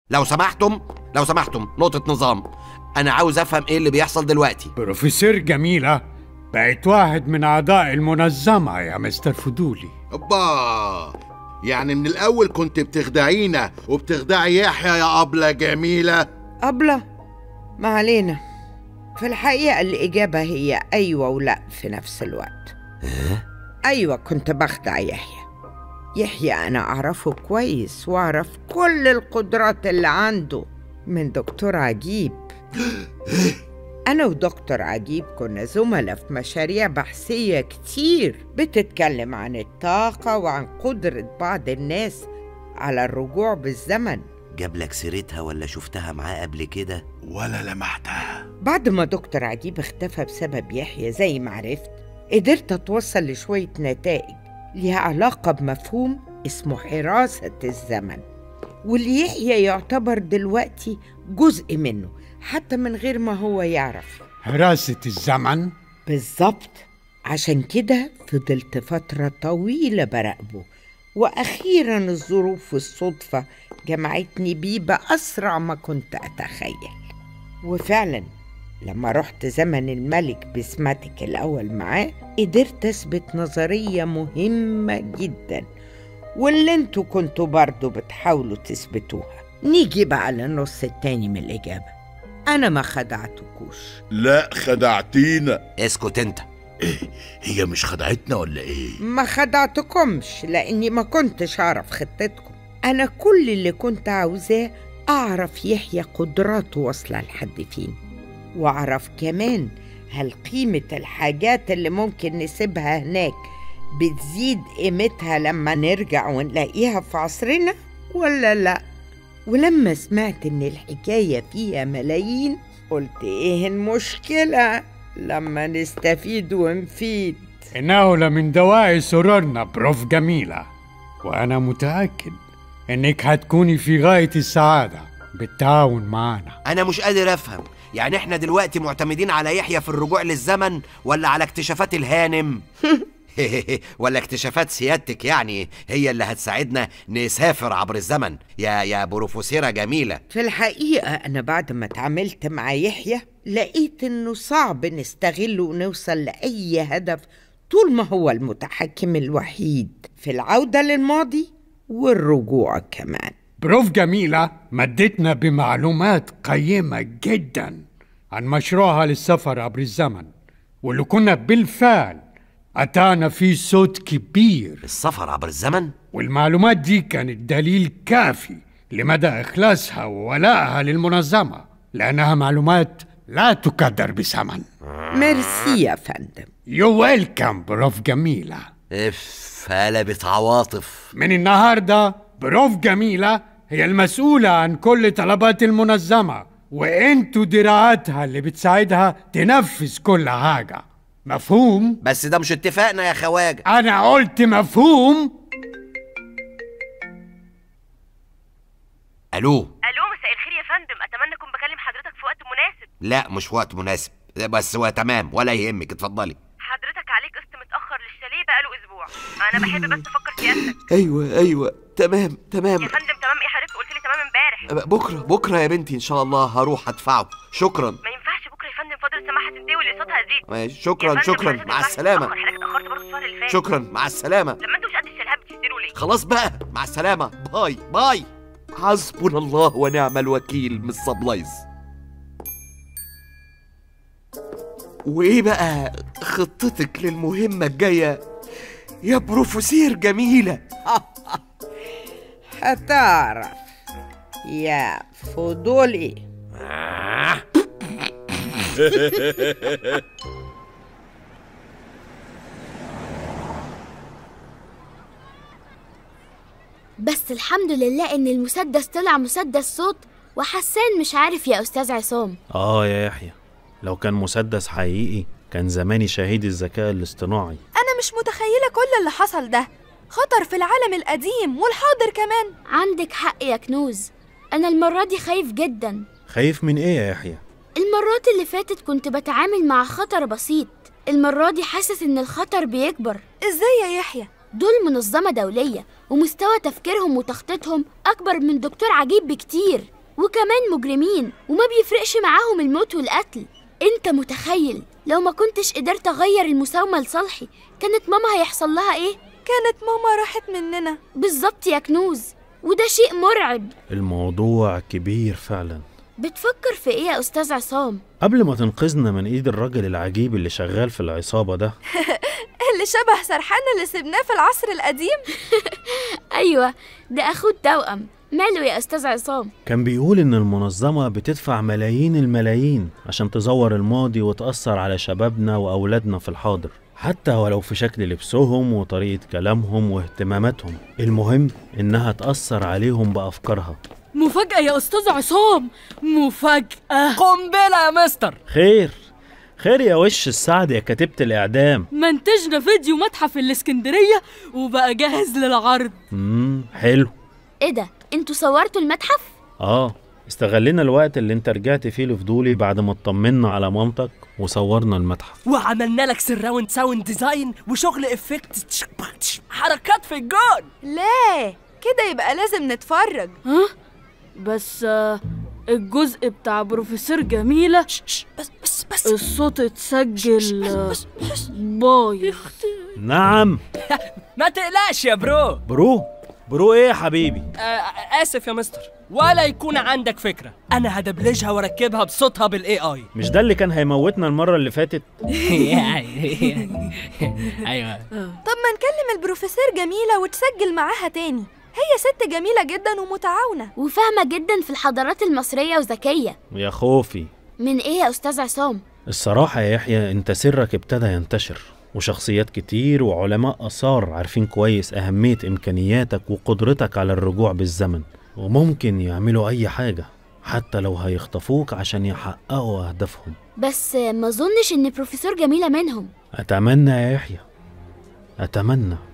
لو سمحتم لو سمحتم نقطة نظام أنا عاوز أفهم إيه اللي بيحصل دلوقتي بروفيسور جميلة بقت واحد من أعضاء المنظمة يا مستر فضولي أبا يعني من الأول كنت بتخدعينا وبتخدعي يحيى يا أبلة جميلة أبلة ما علينا في الحقيقة الإجابة هي أيوة ولا في نفس الوقت أيوة كنت بخدع يحيى يحيى أنا أعرفه كويس وأعرف كل القدرات اللي عنده من دكتور عجيب أنا ودكتور عجيب كنا زملاء في مشاريع بحثية كتير بتتكلم عن الطاقة وعن قدرة بعض الناس على الرجوع بالزمن جاب لك سيرتها ولا شفتها معاه قبل كده ولا لمحتها بعد ما دكتور عجيب اختفى بسبب يحيى زي ما عرفت قدرت أتوصل لشوية نتائج ليها علاقة بمفهوم اسمه حراسة الزمن واللي يحيى يعتبر دلوقتي جزء منه حتى من غير ما هو يعرف حراسة الزمن بالظبط عشان كده فضلت فترة طويلة براقبه وأخيرا الظروف والصدفة جمعتني بيه بأسرع ما كنت أتخيل وفعلا لما رحت زمن الملك بسمتك الأول معاه قدرت أثبت نظرية مهمة جدا واللي انتوا كنتوا برضو بتحاولوا تثبتوها نيجي بقى للنص التاني من الإجابة أنا ما خدعتكوش لا خدعتينا اسكت أنت هي مش خدعتنا ولا ايه ما خدعتكمش لاني ما كنتش اعرف خطتكم انا كل اللي كنت عاوزاه اعرف يحيى قدراته واصله لحد فين واعرف كمان هل قيمه الحاجات اللي ممكن نسيبها هناك بتزيد قيمتها لما نرجع ونلاقيها في عصرنا ولا لا ولما سمعت ان الحكايه فيها ملايين قلت ايه المشكله لما نستفيد ونفيد إنه لمن دواعي سرورنا بروف جميلة وأنا متأكد إنك هتكوني في غاية السعادة بالتعاون معنا أنا مش قادر أفهم يعني إحنا دلوقتي معتمدين على يحيى في الرجوع للزمن ولا على اكتشافات الهانم ولا اكتشافات سيادتك يعني هي اللي هتساعدنا نسافر عبر الزمن يا يا بروفيسورة جميلة في الحقيقة أنا بعد ما اتعاملت مع يحيى لقيت إنه صعب نستغله ونوصل لأي هدف طول ما هو المتحكم الوحيد في العودة للماضي والرجوع كمان بروف جميلة مدتنا بمعلومات قيمة جدا عن مشروعها للسفر عبر الزمن واللي كنا بالفعل أتانا فيه صوت كبير السفر عبر الزمن والمعلومات دي كانت دليل كافي لمدى إخلاصها وولائها للمنظمة لأنها معلومات لا تقدر بثمن ميرسي يا فندم يو ويلكم بروف جميلة اف قلبت عواطف من النهاردة بروف جميلة هي المسؤولة عن كل طلبات المنظمة وانتوا دراعاتها اللي بتساعدها تنفذ كل حاجة مفهوم؟ بس ده مش اتفاقنا يا خواجة أنا قلت مفهوم؟ ألو الو مساء الخير يا فندم اتمنى اكون بكلم حضرتك في وقت مناسب لا مش وقت مناسب بس هو تمام ولا يهمك اتفضلي حضرتك عليك قسط متاخر للشاليه بقاله اسبوع انا بحب بس افكر سيادتك ايوه ايوه تمام تمام يا فندم تمام ايه حضرتك قلت لي تمام امبارح بكره بكره يا بنتي ان شاء الله هروح ادفعه شكرا ما ينفعش بكره يا فندم فاضل السماحه تنتهي واللي صوتها هزيد ماشي يا شكرا فندم شكرا حضرتك مع ما ينفعش السلامة تتأخر، حضرتك اتاخرت برضه الشهر اللي فات شكرا مع السلامة لما انتوا مش قد الشلهاب بتشتروا ليه خلاص بقى مع السلامة باي باي حسبنا الله ونعم الوكيل من السبلايز وايه بقى خطتك للمهمة الجاية يا بروفيسير جميلة هتعرف يا فضولي بس الحمد لله ان المسدس طلع مسدس صوت وحسان مش عارف يا استاذ عصام آه يا يحيى لو كان مسدس حقيقي كان زماني شهيد الذكاء الاصطناعي أنا مش متخيلة كل اللي حصل ده خطر في العالم القديم والحاضر كمان عندك حق يا كنوز انا المرة دي خايف جدا خايف من إيه يا يحيى؟ المرات اللي فاتت كنت بتعامل مع خطر بسيط المرة دي حاسس ان الخطر بيكبر إزاي يا يحيى؟ دول منظمة دولية ومستوى تفكيرهم وتخطيطهم أكبر من دكتور عجيب بكتير وكمان مجرمين وما بيفرقش معاهم الموت والقتل انت متخيل لو ما كنتش قدرت اغير المساومة لصالحي كانت ماما هيحصل لها ايه كانت ماما راحت مننا بالظبط يا كنوز وده شيء مرعب الموضوع كبير فعلا بتفكر في ايه يا استاذ عصام قبل ما تنقذنا من ايد الراجل العجيب اللي شغال في العصابة ده اللي شبه سرحان اللي سبناه في العصر القديم ايوه ده اخوه التوأم ماله يا استاذ عصام كان بيقول إن المنظمة بتدفع ملايين الملايين عشان تزور الماضي وتأثر على شبابنا وأولادنا في الحاضر حتى ولو في شكل لبسهم وطريقة كلامهم واهتماماتهم المهم إنها تأثر عليهم بأفكارها مفاجأة يا أستاذ عصام مفاجأة قنبلة يا مستر خير خير يا وش السعد يا كتيبة الإعدام منتجنا فيديو متحف الإسكندرية وبقى جاهز للعرض امم حلو ايه ده انتوا صورتوا المتحف اه استغلينا الوقت اللي انت رجعت فيه لفضولي بعد ما اطمنا على مامتك وصورنا المتحف وعملنا لك سراوند ساوند ديزاين وشغل افكت حركات في الجون لا كده يبقى لازم نتفرج ها بس آه، الجزء بتاع بروفيسور جميلة بس بس بس الصوت اتسجل آه، بايظ نعم ما تقلقش يا برو برو برو ايه يا حبيبي آه، اسف يا مستر ولا يكون عندك فكرة انا هدبلجها واركبها بصوتها بالاي اي مش ده اللي كان هيموتنا المرة اللي فاتت ايوه طب ما نكلم البروفيسور جميلة وتسجل معاها تاني هي ست جميلة جدا ومتعاونة وفاهمة جدا في الحضارات المصرية وذكية يا خوفي من ايه يا استاذ عصام الصراحة يا يحيى انت سرك ابتدى ينتشر وشخصيات كتير وعلماء آثار عارفين كويس أهمية إمكانياتك وقدرتك على الرجوع بالزمن وممكن يعملوا أي حاجة حتى لو هيخطفوك عشان يحققوا أهدافهم بس آه، ما اظنش ان بروفيسور جميلة منهم أتمنى يا يحيى أتمنى